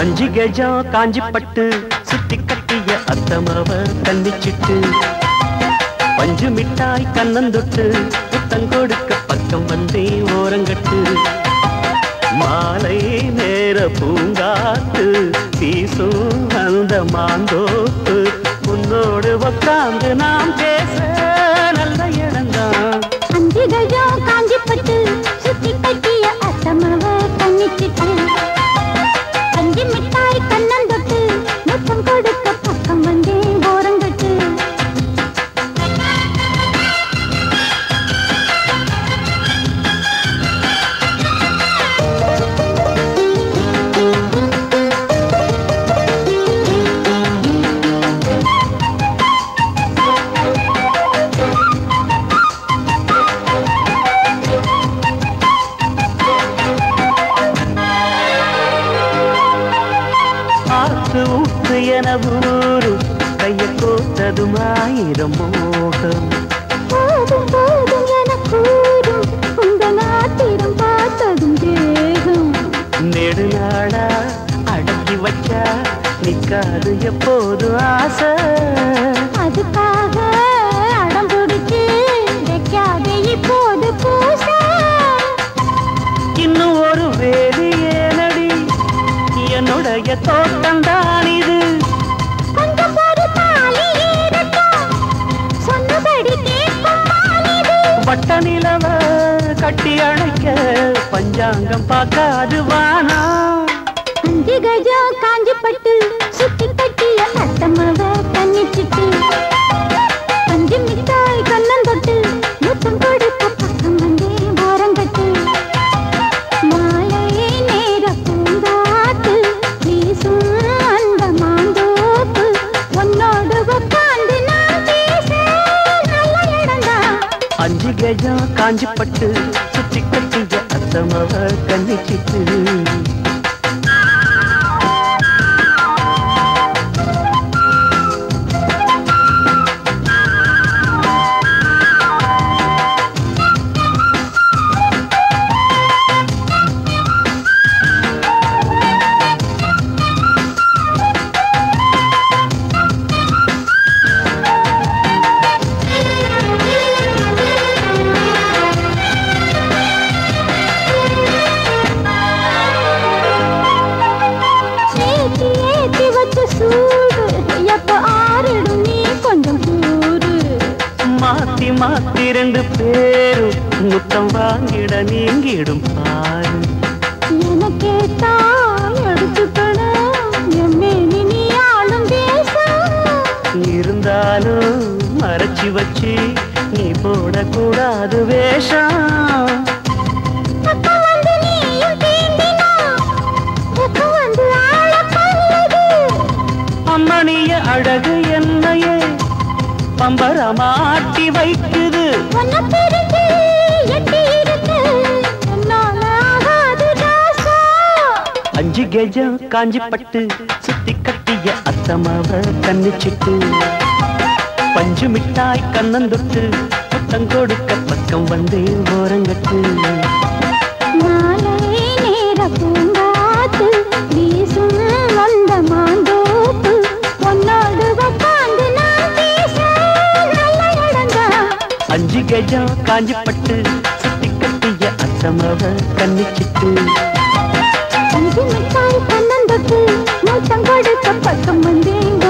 அஞ்சு கஜம் காஞ்சி பட்டு சுத்தி கட்டிய அத்தமவ கன்னிச்சிட்டு பஞ்சு மிட்டாய் கண்ணந்தொட்டு புத்தம் கொடுக்க பக்கம் வந்தே ஓரங்கட்டு மாலை நேர பூங்காத்து வீசும் அந்த மாந்தோப்பு உன்னோடு உக்காந்து நாம் பேச நல்ல இடம்தான் அஞ்சு கஜம் காஞ்சி பட்டு சுத்தி கட்டிய அத்தமவ கண்ணிச்சிட்டு அஞ்சு மிட்டாய் கண்ணந்தொட்டு முத்தம் கொடுக்க பக்கம் வந்தே ஓரங்கட்டு ஆத்து ஊத்து என ஊரு கைய கோத்ததும் ஆயிரம் மோகம் போதும் போதும் என கூறும் உங்கள் ஆத்திரம் பார்த்ததும் தேகம் நெடுநாளா அடக்கி வச்சா நிக்காது எப்போது ஆசை அதுக்காக அடம் பிடிச்சு வைக்காதே இப்போது பூச இன்னும் ஒரு வேலி ஏனடி என்னுடைய தோட்டம்தான் இது கொஞ்சம் ஒரு தாலி ஏறட்டும் சொன்னபடி கேட்கும் மாலிது வட்ட நிலவ கட்டி அணைக்க பஞ்சாங்கம் பார்க்காது வானா அஞ்சு கஜம் காஞ்சி பட்டு சுத்தி கட்டிய அத்தமவ கண்ணிச்சிட்டு அஞ்சு மிட்டாய் கண்ணன் தொட்டு முத்தம் கொடுக்க பக்கம் வந்தே ஓரங்கட்டு மாலை நேர பூங்காத்து வீசும் அந்த மாந்தோப்பு உன்னோடு உட்கார்ந்து நான் பேச நல்ல இடம்தான் அஞ்சு கஜம் காஞ்சி பட்டு சுத்தி கட்டிய அத்தமவ கண்ணிச்சிட்டு ஏத்தி ஏத்தி வச்ச சூடு எப்ப ஆறிடும் நீ கொஞ்சம் கூறு மாத்தி மாத்தி ரெண்டு பேரும் முத்தம் வாங்கிட நீங்கிடும் பாரு எனக்கேத்தா எடுத்துக்கணும் எம்மேனி நீ ஆளும் தேசம் இருந்தாலும் மறைச்சு வச்சு நீ போடக்கூடாது வேஷம் பக்கம் வந்து நீயும் தீண்டினா பக்கம் வந்து ஆளப் பண்ணுது அம்மணிய அழகு என்னையே பம்பரமாட்டி வைக்குது உன்னை பிரிஞ்சு எட்டி இருக்கு என்னால ஆகாது தாசா அஞ்சு கெஜம் காஞ்சி பட்டு சுத்தி கட்டிய அத்தமாவ கண்ணிச்சிட்டு பஞ்சு மிட்டாய் கண்ணந்தொட்டு புத்தம் கொடுக்க பக்கம் வந்து ஓரங்கட்டு மாலை நேர பூங்காத்து வீசும் அந்த மாந்தோப்பு உன்னோடு உட்கார்ந்து நான் பேச நல்ல இடம்தான் அஞ்சு கெஜம் காஞ்சி பட்டு சுத்தி கட்டிய அத்தமாவ கண்ணிச்சிட்டு அஞ்சு மிட்டாய் கண்ணந்தொட்டு மூத்தம் கொடுக்க பக்கம் வந்தேன்